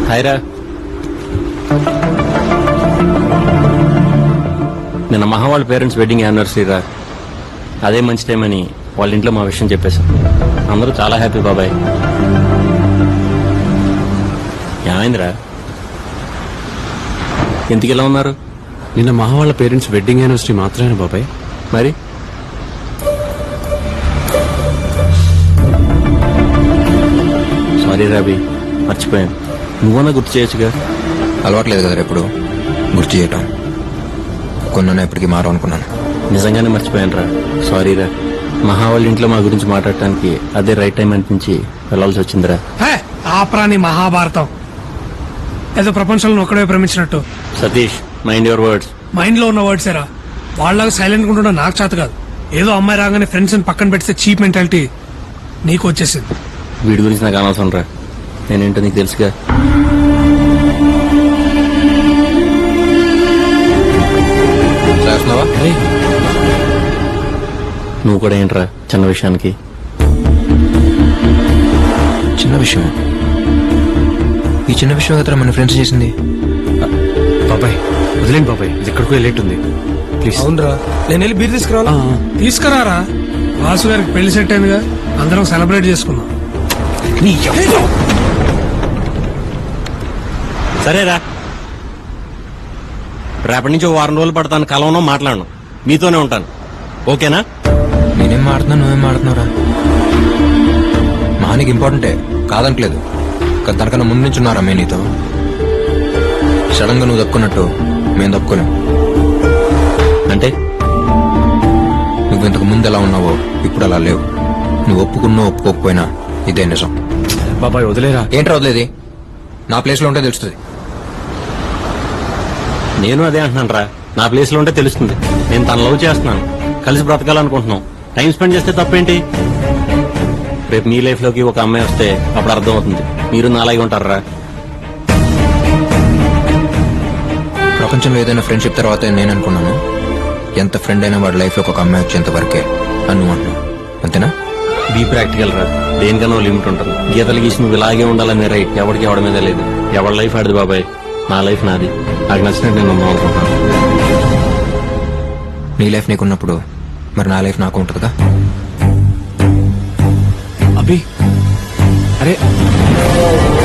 హాయ్రా నిన్న మహా వాళ్ళ పేరెంట్స్ వెడ్డింగ్ యానివర్సరీ రా అదే మంచి టైం అని వాళ్ళ ఇంట్లో మా విషయం చెప్పేశాం అందరూ చాలా హ్యాపీ బాబాయ్ ఏమైందిరా ఎందుకు ఇలా ఉన్నారు నిన్న మహా వాళ్ళ పేరెంట్స్ వెడ్డింగ్ యానివర్సరీ మాత్రమే బాబాయ్ మరి సారీ రాబీ మర్చిపోయాను నువ్వన్నా గుర్తు చేయొచ్చుగా అలవాట్లేదు కదా ఎప్పుడు గుర్తు చేయటం కొన్న ఇప్పటికీ మారు అనుకున్నాను నిజంగానే మర్చిపోయాను రా సారీ రా మహా వాళ్ళ ఇంట్లో మా గురించి మాట్లాడటానికి అదే రైట్ టైం అనిపించి వెళ్ళాల్సి వచ్చిందిరా హే, ఆపరాని మహాభారతం ఏదో ప్రపంచంలో ఒక్కడే ప్రేమించినట్టు Satish mind your words mind లో ఉన్న వర్డ్స్ ఏరా వాళ్ళగా సైలెంట్ ఉంటుండో నాకు చేత కాదు ఏదో అమ్మాయి రాగానే ఫ్రెండ్స్ పక్కన పెడితే చీప్ మెంటాలిటీ నీకు వచ్చేసింది వీడి గురించి నాకు అనవసరం రా నేనేంటో నీకు తెలుసుగా చేస్తున్నావా నువ్వు కూడా ఏంట్రా చిన్న విషయానికి చిన్న విషయం ఈ చిన్న విషయం కదా మన ఫ్రెండ్స్ చేసింది బాబాయ్ వదిలేండి బాబాయ్ ఇది ఎక్కడికో లేట్ ఉంది ప్లీజ్ అవునరా నేను వెళ్ళి బీర్ తీసుకురావాలా తీసుకురారా వాసు గారికి పెళ్లి సెట్ అయిందిగా అందరం సెలబ్రేట్ చేసుకుందాం సరేరా రేపటి నుంచి ఓ వారం రోజులు పడతాను కలవను మాట్లాడను మీతోనే ఉంటాను ఓకేనా నేనేం మాడుతున్నా నువ్వేం మాడుతున్నావురా మహానికి ఇంపార్టెంటే కాదనట్లేదు కానీ తనకన్నా ముందు నుంచి ఉన్నారా మే నీతో సడన్ గా నువ్వు తప్పుకున్నట్టు మేము తప్పుకోలేం అంటే నువ్వు ఇంతకు ముందు ఎలా ఉన్నావో ఇప్పుడు అలా లేవు నువ్వు ఒప్పుకున్నా ఒప్పుకోకపోయినా ఇదే నిజం బాబాయ్ వదిలేరా ఏంట్రా వదిలేది నా ప్లేస్ లో ఉంటే తెలుస్తుంది నేను అదే అంటున్నాను రా నా ప్లేస్ లో ఉంటే తెలుస్తుంది నేను తన లవ్ చేస్తున్నాను కలిసి బ్రతకాలనుకుంటున్నాం టైం స్పెండ్ చేస్తే తప్పేంటి రేపు మీ లైఫ్ లోకి ఒక అమ్మాయి వస్తే అప్పుడు అర్థం అవుతుంది మీరు నాలాగే ఉంటారా ప్రపంచంలో ఏదైనా ఫ్రెండ్షిప్ తర్వాత నేను అనుకున్నాను ఎంత ఫ్రెండ్ అయినా వాడి లైఫ్ లో ఒక అమ్మాయి వచ్చేంత వరకే అని నువ్వు అంటున్నావు అంతేనా బీ ప్రాక్టికల్ రా దేనికన్నా లిమిట్ ఉంటుంది గీతలు గీసి నువ్వు ఇలాగే ఉండాలనే రైట్ ఎవరికి ఎవడి మీద లేదు ఎవరి లైఫ్ ఆడిది బాబాయ్ నా లైఫ్ నాది నాకు నచ్చినట్టు నేను ఉందాం అనుకుంటున్నాను నీ లైఫ్ నీకున్నప్పుడు మరి నా లైఫ్ నాకు ఉంటుందిగా అభి అరే